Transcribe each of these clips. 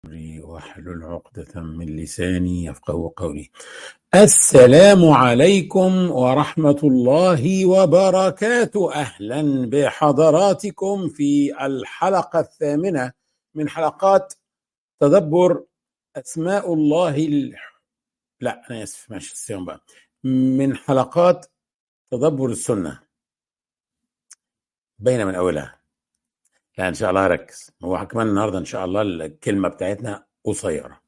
أمري واحلل عقدة من لساني يفقه قولي السلام عليكم ورحمة الله وبركاته أهلا بحضراتكم في الحلقة الثامنة من حلقات تدبر أسماء الله ال... لا أنا آسف ماشي الصيام بقى من حلقات تدبر السنة بين من أولها لا ان شاء الله هركز هو كمان النهارده ان شاء الله الكلمه بتاعتنا قصيره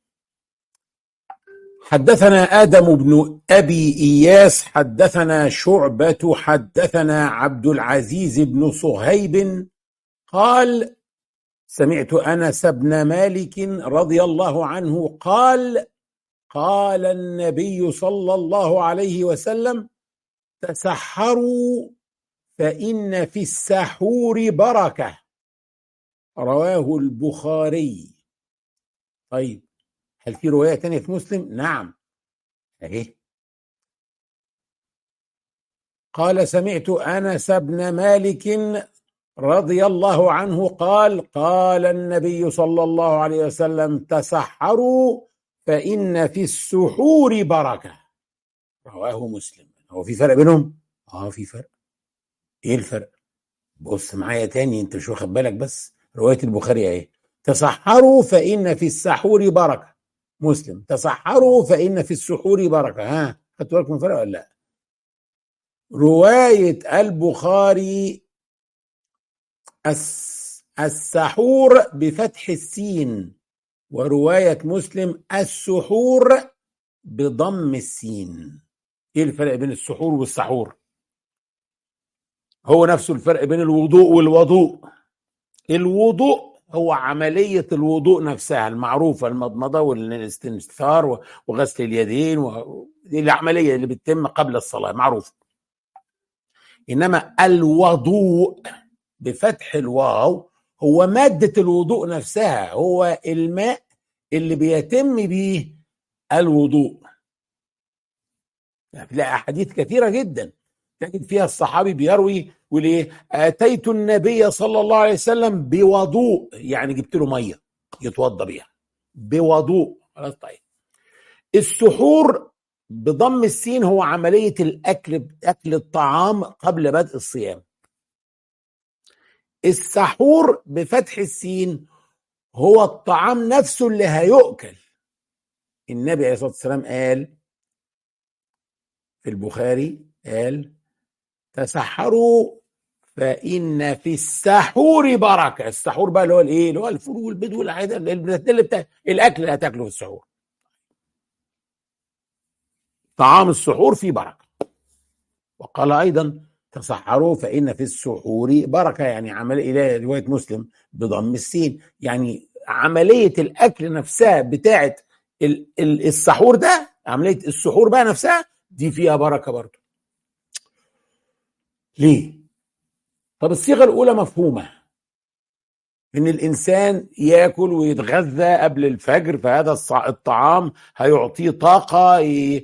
حدثنا ادم بن ابي اياس حدثنا شعبه حدثنا عبد العزيز بن صهيب قال سمعت انس بن مالك رضي الله عنه قال قال النبي صلى الله عليه وسلم تسحروا فإن في السحور بركة رواه البخاري طيب هل في رواية تانية في مسلم؟ نعم اهي قال سمعت أنس بن مالك رضي الله عنه قال قال النبي صلى الله عليه وسلم تسحروا فإن في السحور بركة رواه مسلم هو في فرق بينهم؟ اه في فرق ايه الفرق بص معايا تاني انت مش واخد بالك بس روايه البخاري اهي تسحروا فان في السحور بركه مسلم تسحروا فان في السحور بركه ها خدتوا بالكم من الفرق ولا لا روايه البخاري السحور بفتح السين وروايه مسلم السحور بضم السين ايه الفرق بين السحور والسحور هو نفسه الفرق بين الوضوء والوضوء الوضوء هو عملية الوضوء نفسها المعروفة المضمضة والاستنثار وغسل اليدين دي العملية اللي بتتم قبل الصلاة معروفة إنما الوضوء بفتح الواو هو مادة الوضوء نفسها هو الماء اللي بيتم به الوضوء يعني لا أحاديث كثيرة جدا تجد فيها الصحابي بيروي وليه اتيت النبي صلى الله عليه وسلم بوضوء يعني جبت له ميه يتوضا بيها بوضوء خلاص طيب السحور بضم السين هو عمليه الاكل اكل الطعام قبل بدء الصيام السحور بفتح السين هو الطعام نفسه اللي هيؤكل النبي عليه الصلاه والسلام قال في البخاري قال تسحروا فإن في السحور بركة السحور بقى اللي هو الايه اللي هو الفول والبيض والحاجات اللي بتاع الاكل اللي هتاكله في السحور طعام السحور فيه بركة وقال أيضا تسحروا فإن في السحور بركة يعني عمل إلى رواية مسلم بضم السين يعني عملية الأكل نفسها بتاعة السحور ده عملية السحور بقى نفسها دي فيها بركة برضه ليه؟ طب الصيغه الاولى مفهومه ان الانسان ياكل ويتغذى قبل الفجر فهذا الطعام هيعطيه طاقه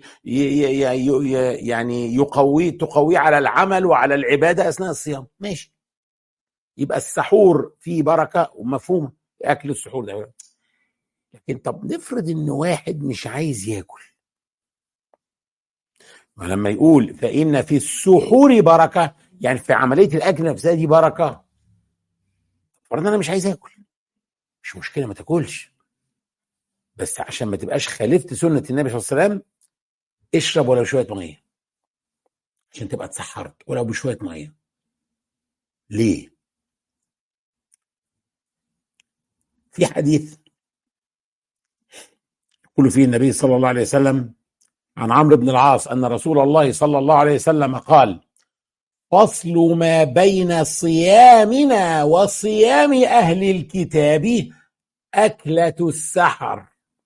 يعني يقويه تقويه على العمل وعلى العباده اثناء الصيام ماشي يبقى السحور فيه بركه ومفهومه اكل السحور ده لكن طب نفرض ان واحد مش عايز ياكل ولما يقول فإن في السحور بركة يعني في عملية الأكل نفسها دي بركة فرضا أنا مش عايز آكل مش مشكلة ما تاكلش بس عشان ما تبقاش خالفت سنة النبي صلى الله عليه وسلم اشرب ولو شوية مية عشان تبقى اتسحرت ولو بشوية مية ليه؟ في حديث يقول فيه النبي صلى الله عليه وسلم عن عمرو بن العاص ان رسول الله صلى الله عليه وسلم قال فصل ما بين صيامنا وصيام اهل الكتاب اكله السحر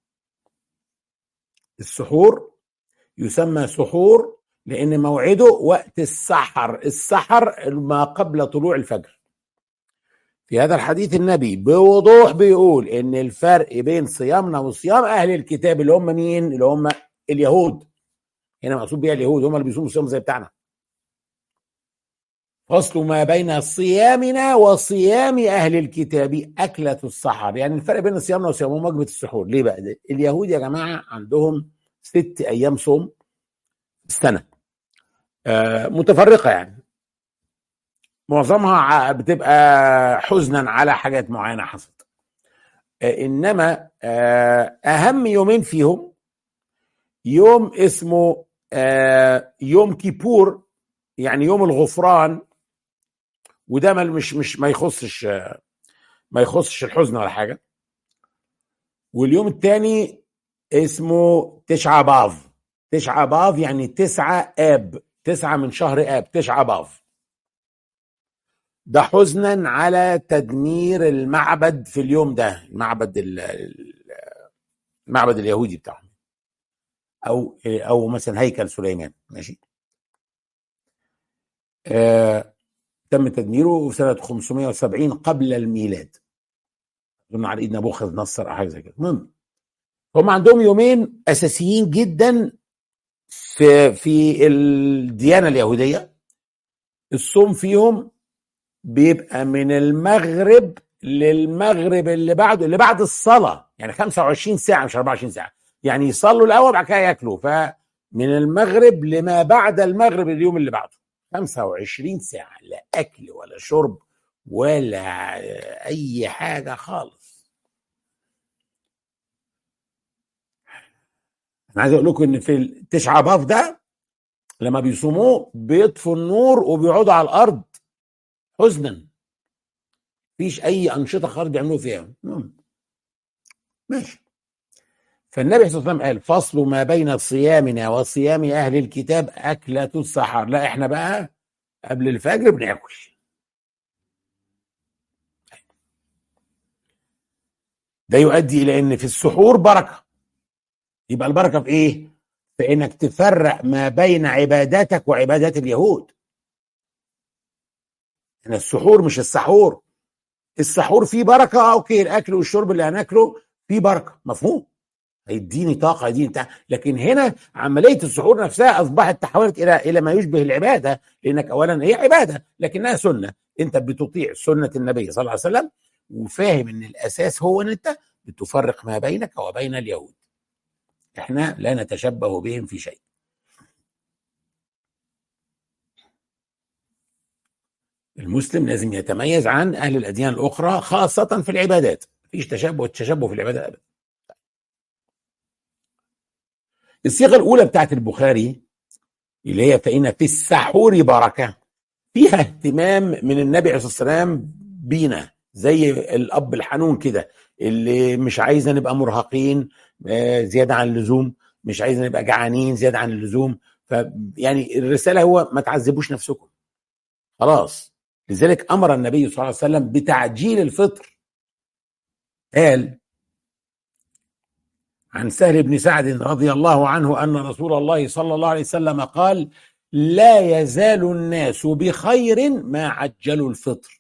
السحور يسمى سحور لان موعده وقت السحر السحر ما قبل طلوع الفجر في هذا الحديث النبي بوضوح بيقول ان الفرق بين صيامنا وصيام اهل الكتاب اللي هم مين اللي هم اليهود هنا مقصود بيها اليهود هم اللي بيصوموا الصيام زي بتاعنا فصل ما بين صيامنا وصيام اهل الكتاب اكله السحر يعني الفرق بين صيامنا وصيامهم وجبه السحور ليه بقى ده؟ اليهود يا جماعه عندهم ست ايام صوم السنه آه متفرقه يعني معظمها بتبقى حزنا على حاجات معينه حصلت آه انما آه اهم يومين فيهم يوم اسمه آه يوم كيبور يعني يوم الغفران وده مش مش ما يخصش ما يخصش الحزن ولا حاجه واليوم الثاني اسمه تسعة باف تسعة باف يعني تسعة اب تسعة من شهر اب تسعة باف ده حزنا على تدمير المعبد في اليوم ده المعبد المعبد اليهودي بتاعهم او او مثلا هيكل سليمان ماشي آه تم تدميره في سنه 570 قبل الميلاد اظن على ايد نبوخذ نصر او حاجه زي كده المهم هم عندهم يومين اساسيين جدا في في الديانه اليهوديه الصوم فيهم بيبقى من المغرب للمغرب اللي بعده اللي بعد الصلاه يعني 25 ساعه مش 24 ساعه يعني يصلوا الاول بعد كده ياكلوا فمن المغرب لما بعد المغرب اليوم اللي بعده 25 ساعه لا اكل ولا شرب ولا اي حاجه خالص انا عايز اقول لكم ان في التسعة باف ده لما بيصوموه بيطفوا النور وبيقعدوا على الارض حزنا مفيش اي انشطه خالص بيعملوا فيها ماشي فالنبي صلى الله عليه وسلم قال فصل ما بين صيامنا وصيام اهل الكتاب اكله السحر لا احنا بقى قبل الفجر بناكل ده يؤدي الى ان في السحور بركه يبقى البركه في ايه في انك تفرق ما بين عباداتك وعبادات اليهود ان السحور مش السحور السحور فيه بركه اوكي الاكل والشرب اللي هناكله فيه بركه مفهوم هيديني طاقه يديني بتاع لكن هنا عمليه السحور نفسها اصبحت تحولت الى الى ما يشبه العباده لانك اولا هي عباده لكنها سنه انت بتطيع سنه النبي صلى الله عليه وسلم وفاهم ان الاساس هو ان انت بتفرق ما بينك وبين اليهود احنا لا نتشبه بهم في شيء المسلم لازم يتميز عن اهل الاديان الاخرى خاصه في العبادات مفيش تشبه التشبه في العباده ابدا الصيغه الاولى بتاعت البخاري اللي هي فان في السحور بركه فيها اهتمام من النبي عليه الصلاه والسلام بينا زي الاب الحنون كده اللي مش عايزنا نبقى مرهقين زياده عن اللزوم مش عايزنا نبقى جعانين زياده عن اللزوم فيعني الرساله هو ما تعذبوش نفسكم خلاص لذلك امر النبي صلى الله عليه وسلم بتعجيل الفطر قال عن سهل بن سعد رضي الله عنه ان رسول الله صلى الله عليه وسلم قال لا يزال الناس بخير ما عجلوا الفطر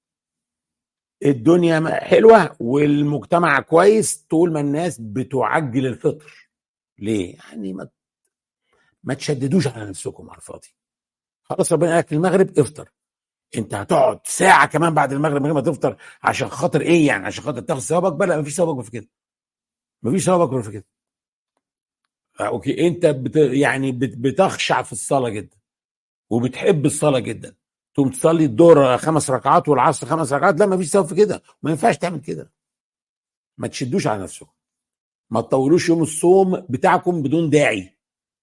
الدنيا حلوه والمجتمع كويس طول ما الناس بتعجل الفطر ليه يعني ما ما تشددوش على نفسكم على الفاضي خلاص ربنا قال المغرب افطر انت هتقعد ساعه كمان بعد المغرب من غير ما تفطر عشان خاطر ايه يعني عشان خاطر تاخد ثواب اكبر لا مفيش ثواب اكبر في كده مفيش ثواب اكبر في كده اوكي انت بت يعني بت بتخشع في الصلاه جدا وبتحب الصلاه جدا تقوم تصلي الظهر خمس ركعات والعصر خمس ركعات لا مفيش ثواب في كده ما ينفعش تعمل كده ما تشدوش على نفسكم ما تطولوش يوم الصوم بتاعكم بدون داعي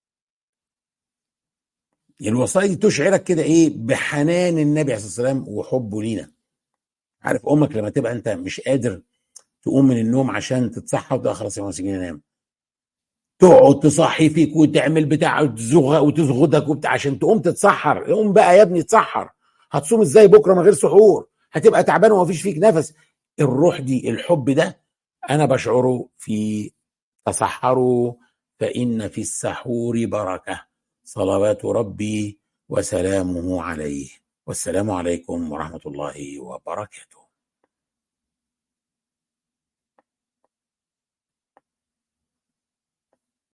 يعني الوصايا دي تشعرك كده ايه بحنان النبي عليه الصلاه والسلام وحبه لينا عارف امك لما تبقى انت مش قادر تقوم من النوم عشان تتصحى وتقول خلاص يا مسكين انام تقعد تصحي فيك وتعمل بتاع وتزغ وتزغدك وبتاع عشان تقوم تتسحر قوم بقى يا ابني اتسحر هتصوم ازاي بكره من غير سحور هتبقى تعبان ومفيش فيك نفس الروح دي الحب ده انا بشعره في تصحروا فان في السحور بركه صلوات ربي وسلامه عليه والسلام عليكم ورحمه الله وبركاته